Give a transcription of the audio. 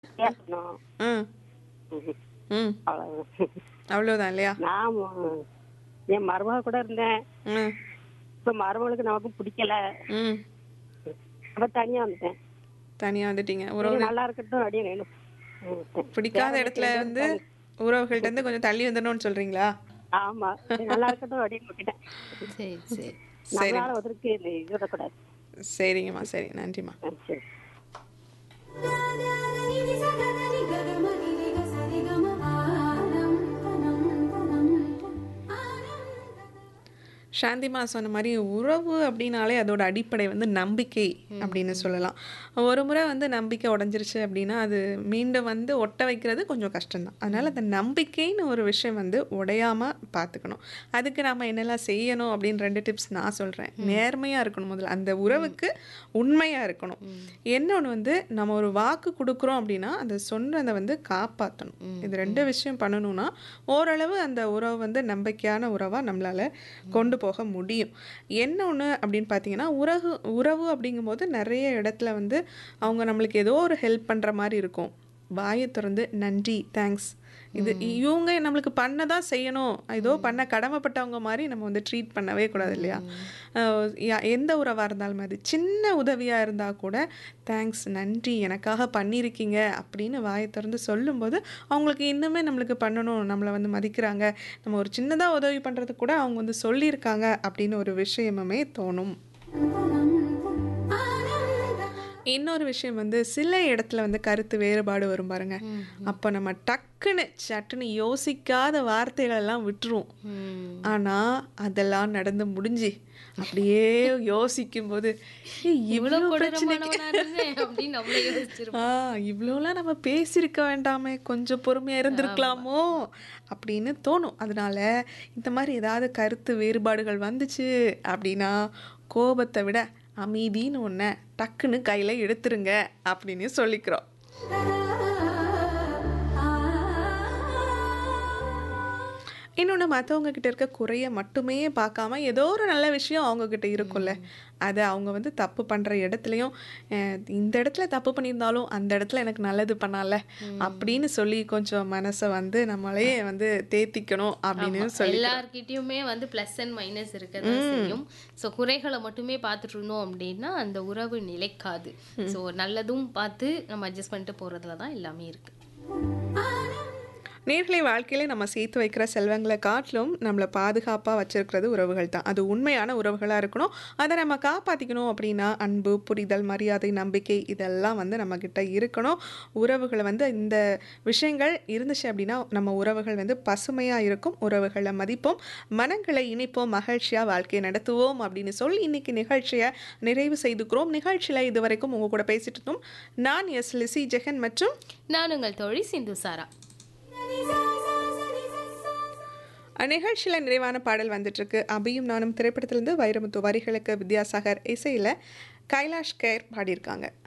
பேசணும் ம் ம். ம் அவ்வளவு அவ்வளோதான் இல்லையா நான் மு- என் மருமக கூட இருந்தேன் ம் இப்ப மருமகளுக்கு நமக்கு பிடிக்கல ம் அப்ப தனியா வந்துட்டேன் தனியாக வந்துட்டீங்க சரி, உறவு நல்லா இருக்கட்டும் அப்படின்னு வேணும் ம். பிடிக்காத வேற இடத்துல எதுவும் வந்து உறவுகள்ட்ட இருந்து கொஞ்சம் தள்ளி வந்துடணும்னு சொல்றீங்களா ஆமா சரி, நல்லா இருக்கட்டும் அப்படின்னு விட்டுட்டேன் சரி சரி சரி நம்மளால ஒருத்தருக்கு இது இது விடக்கூடாது சரிங்கம்மா சரி நன்றிம்மா ஆ, சரி சாந்திமா சொன்ன மாதிரி உறவு அப்படின்னாலே அதோட அடிப்படை வந்து நம்பிக்கை அப்படின்னு சொல்லலாம் ஒரு முறை வந்து நம்பிக்கை உடஞ்சிருச்சு அப்படின்னா அது மீண்டும் வந்து ஒட்ட வைக்கிறது கொஞ்சம் கஷ்டம்தான் அதனால் அந்த நம்பிக்கைன்னு ஒரு விஷயம் வந்து உடையாமல் பார்த்துக்கணும் அதுக்கு நம்ம என்னெல்லாம் செய்யணும் அப்படின்னு ரெண்டு டிப்ஸ் நான் சொல்கிறேன் நேர்மையாக இருக்கணும் முதல்ல அந்த உறவுக்கு உண்மையாக இருக்கணும் இன்னொன்று வந்து நம்ம ஒரு வாக்கு கொடுக்குறோம் அப்படின்னா அந்த சொன்னதை வந்து காப்பாற்றணும் இது ரெண்டு விஷயம் பண்ணணும்னா ஓரளவு அந்த உறவு வந்து நம்பிக்கையான உறவாக நம்மளால் கொண்டு போக முடியும் என்ன ஒன்று அப்படின்னு பார்த்தீங்கன்னா உறவு உறவு அப்படிங்கும்போது நிறைய இடத்துல வந்து அவங்க நம்மளுக்கு ஏதோ ஒரு ஹெல்ப் பண்ணுற மாதிரி இருக்கும் வாயை திறந்து நன்றி தேங்க்ஸ் இது இவங்க நம்மளுக்கு பண்ண தான் செய்யணும் ஏதோ பண்ண கடமைப்பட்டவங்க மாதிரி நம்ம வந்து ட்ரீட் பண்ணவே கூடாது இல்லையா அஹ் யா- எந்த உறவாக இருந்தாலும் அது சின்ன உதவியாக இருந்தால் கூட தேங்க்ஸ் நன்றி எனக்காக பண்ணியிருக்கீங்க அப்படின்னு வாயை திறந்து சொல்லும்போது அவங்களுக்கு இன்னுமே நம்மளுக்கு பண்ணணும் நம்மளை வந்து மதிக்கிறாங்க நம்ம ஒரு சின்னதாக உதவி பண்ணுறதுக்கு கூட அவங்க வந்து சொல்லியிருக்காங்க அப்படின்னு ஒரு விஷயமுமே தோணும் இன்னொரு விஷயம் வந்து சில இடத்துல வந்து கருத்து வேறுபாடு வரும் பாருங்க அப்போ நம்ம டக்குன்னு சட்டுன்னு யோசிக்காத வார்த்தைகள் எல்லாம் விட்டுருவோம் ம். ஆனா அதெல்லாம் நடந்து முடிஞ்சு அப்படியே யோசிக்கும் போது இவ்வளவு இவ்வளோ கொடூரமானவனா இருந்தேன் அப்படின்னு நம்மளே யோசிச்சிருப்போம் ஆ இவ்வளோலாம் நம்ம பேசியிருக்க வேண்டாமே கொஞ்சம் பொறுமையாக இருந்திருக்கலாமோ அப்படின்னு தோணும் அதனால இந்த மாதிரி ஏதாவது கருத்து வேறுபாடுகள் வந்துச்சு அப்படின்னா கோபத்தை விட அமைதின்னு ஒன்றை டக்குன்னு கையில் எடுத்துருங்க அப்படின்னு சொல்லிக்கிறோம் இன்னொன்று மற்றவங்க கிட்ட இருக்க குறைய மட்டுமே பார்க்காம ஏதோ ஒரு நல்ல விஷயம் அவங்க கிட்ட இருக்கும்ல அதை அவங்க வந்து தப்பு பண்ணுற இடத்துலையும் அஹ், இந்த இடத்துல தப்பு பண்ணியிருந்தாலும் அந்த இடத்துல எனக்கு நல்லது பண்ணால அப்படின்னு சொல்லி கொஞ்சம் மனசை வந்து நம்மளே வந்து தேத்திக்கணும் அப்படின்னு சொல்லி எல்லார்கிட்டயுமே வந்து ப்ளஸ் அண்ட் மைனஸ் இருக்கதான் செய்யும் ஸோ குறைகளை மட்டுமே பார்த்துட்டு இருந்தோம் அப்படின்னா அந்த உறவு நிலைக்காது ஸோ நல்லதும் பார்த்து நம்ம அட்ஜஸ்ட் பண்ணிட்டு போறதுல தான் எல்லாமே இருக்கு நேர்களை வாழ்க்கையில நம்ம சேர்த்து வைக்கிற செல்வங்களை காட்டிலும் நம்மளை பாதுகாப்பாக வச்சிருக்கிறது உறவுகள் தான் அது உண்மையான உறவுகளாக இருக்கணும் அதை நம்ம காப்பாற்றிக்கணும் அப்படின்னா அன்பு புரிதல் மரியாதை நம்பிக்கை இதெல்லாம் வந்து நம்மக்கிட்ட இருக்கணும் உறவுகளை வந்து இந்த விஷயங்கள் இருந்துச்சு அப்படின்னா நம்ம உறவுகள் வந்து பசுமையாக இருக்கும் உறவுகளை மதிப்போம் மனங்களை இணைப்போம் மகிழ்ச்சியாக வாழ்க்கையை நடத்துவோம் அப்படின்னு சொல்லி இன்னைக்கு நிகழ்ச்சியை நிறைவு செய்துக்கிறோம் நிகழ்ச்சியில் இதுவரைக்கும் உங்க கூட பேசிட்டு இருந்தோம் நான் எஸ் லிசி ஜெகன் மற்றும் நான் உங்கள் தோழி சிந்து சாரா நிகழ்ச்சியில் நிறைவான பாடல் வந்துட்டுருக்கு அபியும் நானும் திரைப்படத்திலிருந்து வைரமுத்து வரிகளுக்கு வித்யாசாகர் இசையில் கைலாஷ் கேர் பாடியிருக்காங்க